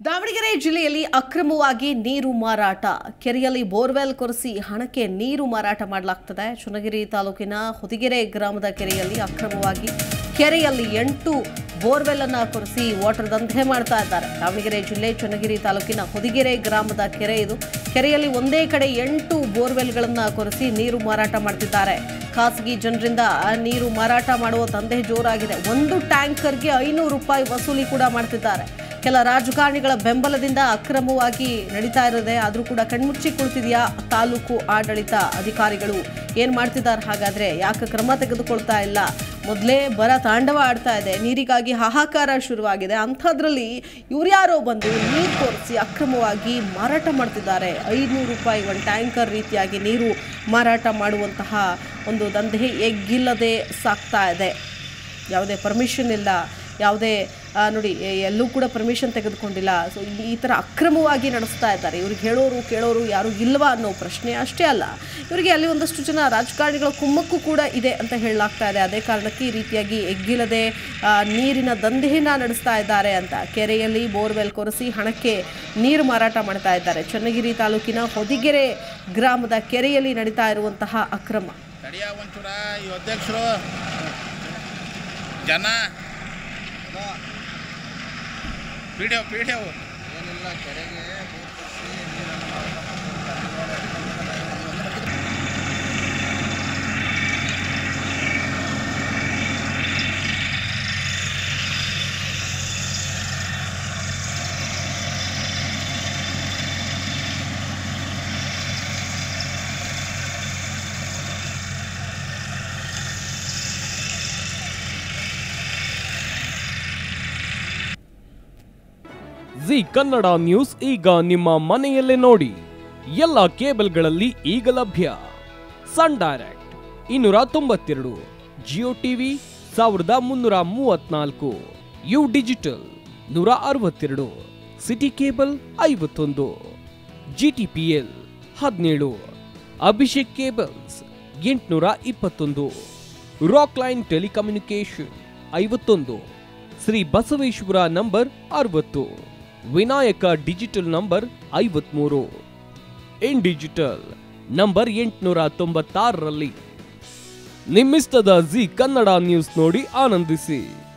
ದಾವಣಗೆರೆ ಜಿಲ್ಲೆಯಲ್ಲಿ ಅಕ್ರಮವಾಗಿ ನೀರು ಮಾರಾಟ ಕೆರೆಯಲ್ಲಿ ಬೋರ್ವೆಲ್ ಕೊರೆಸಿ ಹಣಕ್ಕೆ ನೀರು ಮಾರಾಟ ಮಾಡಲಾಗ್ತದೆ ಚುನಗಿರಿ ತಾಲೂಕಿನ ಹೊದಿಗೆರೆ ಗ್ರಾಮದ ಕೆರೆಯಲ್ಲಿ ಅಕ್ರಮವಾಗಿ ಕೆರೆಯಲ್ಲಿ ಎಂಟು ಬೋರ್ವೆಲ್ ಅನ್ನ ಕೊರೆಸಿ ವಾಟರ್ ದಂಧೆ ಮಾಡ್ತಾ ಇದ್ದಾರೆ ದಾವಣಗೆರೆ ಜಿಲ್ಲೆ ಚನ್ನಗಿರಿ ತಾಲೂಕಿನ ಹೊದಿಗೆರೆ ಗ್ರಾಮದ ಕೆರೆ ಇದು ಕೆರೆಯಲ್ಲಿ ಒಂದೇ ಕಡೆ ಎಂಟು ಬೋರ್ವೆಲ್ಗಳನ್ನ ಕೊರೆಸಿ ನೀರು ಮಾರಾಟ ಮಾಡ್ತಿದ್ದಾರೆ ಖಾಸಗಿ ಜನರಿಂದ ನೀರು ಮಾರಾಟ ಮಾಡುವ ದಂಧೆ ಜೋರಾಗಿದೆ ಒಂದು ಟ್ಯಾಂಕರ್ಗೆ ಐನೂರು ರೂಪಾಯಿ ವಸೂಲಿ ಕೂಡ ಮಾಡ್ತಿದ್ದಾರೆ ಕೆಲ ರಾಜಕಾರಣಿಗಳ ಬೆಂಬಲದಿಂದ ಅಕ್ರಮವಾಗಿ ನಡೀತಾ ಇರೋದೆ ಆದರೂ ಕೂಡ ಕಣ್ಮುಚ್ಚಿ ಕುಳಿತಿದೆಯಾ ತಾಲೂಕು ಆಡಳಿತ ಅಧಿಕಾರಿಗಳು ಏನ್ ಮಾಡ್ತಿದ್ದಾರೆ ಹಾಗಾದ್ರೆ ಯಾಕೆ ಕ್ರಮ ತೆಗೆದುಕೊಳ್ತಾ ಇಲ್ಲ ಮೊದಲೇ ಬರ ತಾಂಡವ ಆಡ್ತಾ ಇದೆ ನೀರಿಗಾಗಿ ಹಾಹಾಕಾರ ಶುರುವಾಗಿದೆ ಅಂಥದ್ರಲ್ಲಿ ಇವ್ರ್ಯಾರೋ ಬಂದು ನೀರು ತೋರಿಸಿ ಅಕ್ರಮವಾಗಿ ಮಾರಾಟ ಮಾಡ್ತಿದ್ದಾರೆ ಐನೂರು ರೂಪಾಯಿ ಒಂದು ಟ್ಯಾಂಕರ್ ರೀತಿಯಾಗಿ ನೀರು ಮಾರಾಟ ಮಾಡುವಂತಹ ಒಂದು ದಂಧೆ ಎಗ್ಗಿಲ್ಲದೆ ಸಾಕ್ತಾ ಇದೆ ಯಾವುದೇ ಪರ್ಮಿಷನ್ ಇಲ್ಲ ಯಾವುದೇ ಆ, ನೋಡಿ ಎ- ಎಲ್ಲೂ ಕೂಡ ಪರ್ಮಿಷನ್ ತೆಗೆದುಕೊಂಡಿಲ್ಲ ಸೊ ಈ ಥರ ಅಕ್ರಮವಾಗಿ ನಡೆಸ್ತಾ ಇದ್ದಾರೆ ಇವ್ರಿಗೆ ಹೇಳೋರು ಕೇಳೋರು ಯಾರು ಇಲ್ವಾ ಅನ್ನೋ ಪ್ರಶ್ನೆ ಅಷ್ಟೇ ಅಲ್ಲ ಇವರಿಗೆ ಅಲ್ಲಿ ಒಂದಷ್ಟು ಜನ ರಾಜಕಾರಣಿಗಳ ಕುಮ್ಮಕ್ಕು ಕೂಡ ಇದೆ ಅಂತ ಹೇಳಲಾಗ್ತಾ ಇದೆ ಅದೇ ಕಾರಣಕ್ಕೆ ಈ ರೀತಿಯಾಗಿ ಎಗ್ಗಿಲ್ಲದೆ ಆ, ನೀರಿನ ದಂಧೆಯನ್ನ ನಡೆಸ್ತಾ ಇದ್ದಾರೆ ಅಂತ ಕೆರೆಯಲ್ಲಿ ಬೋರ್ವೆಲ್ ಕೊರೆಸಿ ಹಣಕ್ಕೆ ನೀರು ಮಾರಾಟ ಮಾಡ್ತಾ ಇದ್ದಾರೆ ಚನ್ನಗಿರಿ ತಾಲೂಕಿನ ಹೊದಿಗೆರೆ ಗ್ರಾಮದ ಕೆರೆಯಲ್ಲಿ ನಡೀತಾ ಇರುವಂತಹ ಅಕ್ರಮ ತಡಿಯ ಒಂಚೂರ ಈ ಅಧ್ಯಕ್ಷರು ಜನ ಪಿಡಿಯೋ ಪಿಡಿಯೋ ಏನಿಲ್ಲ ಕೆರೆಗೆ ಬೋರ್ ಕೊಡ್ಸಿ ನೀರನ್ನು ಜಿ ಕನ್ನಡ ನ್ಯೂಸ್ ಈಗ ನಿಮ್ಮ ಮನೆಯಲ್ಲೇ ನೋಡಿ ಎಲ್ಲ ಕೇಬಲ್ಗಳಲ್ಲಿ ಈಗ ಲಭ್ಯ ಸನ್ ಡೈರೆಕ್ಟ್ ಇನ್ನೂರ ತೊಂಬತ್ತೆರಡು ಜಿಯೋ ಟಿವಿ ಸಾವಿರದ ಮುನ್ನೂರ ಮೂವತ್ನಾಲ್ಕು ಯು ಡಿಜಿಟಲ್ ನೂರ ಅರವತ್ತೆರಡು ಸಿಟಿ ಕೇಬಲ್ ಐವತ್ತೊಂದು ಜಿ ಟಿ ಪಿ ಎಲ್ ಹದಿನೇಳು ಅಭಿಷೇಕ್ ಕೇಬಲ್ಸ್ ಎಂಟುನೂರ ಇಪ್ಪತ್ತೊಂದು ರಾಕ್ ಲೈನ್ ಟೆಲಿಕಮ್ಯುನಿಕೇಶನ್ ಐವತ್ತೊಂದು ಶ್ರೀ ಬಸವೇಶ್ವರ ನಂಬರ್ ಅರವತ್ತು ವಿನಾಯಕ ಡಿಜಿಟಲ್ ನಂಬರ್ ಐವತ್ಮೂರು ಇನ್ ಡಿಜಿಟಲ್ ನಂಬರ್ ಎಂಟುನೂರ ತೊಂಬತ್ತಾರರಲ್ಲಿ ನಿಮ್ಮಿಸ್ತದ ಜಿ ಕನ್ನಡ ನ್ಯೂಸ್ ನೋಡಿ ಆನಂದಿಸಿ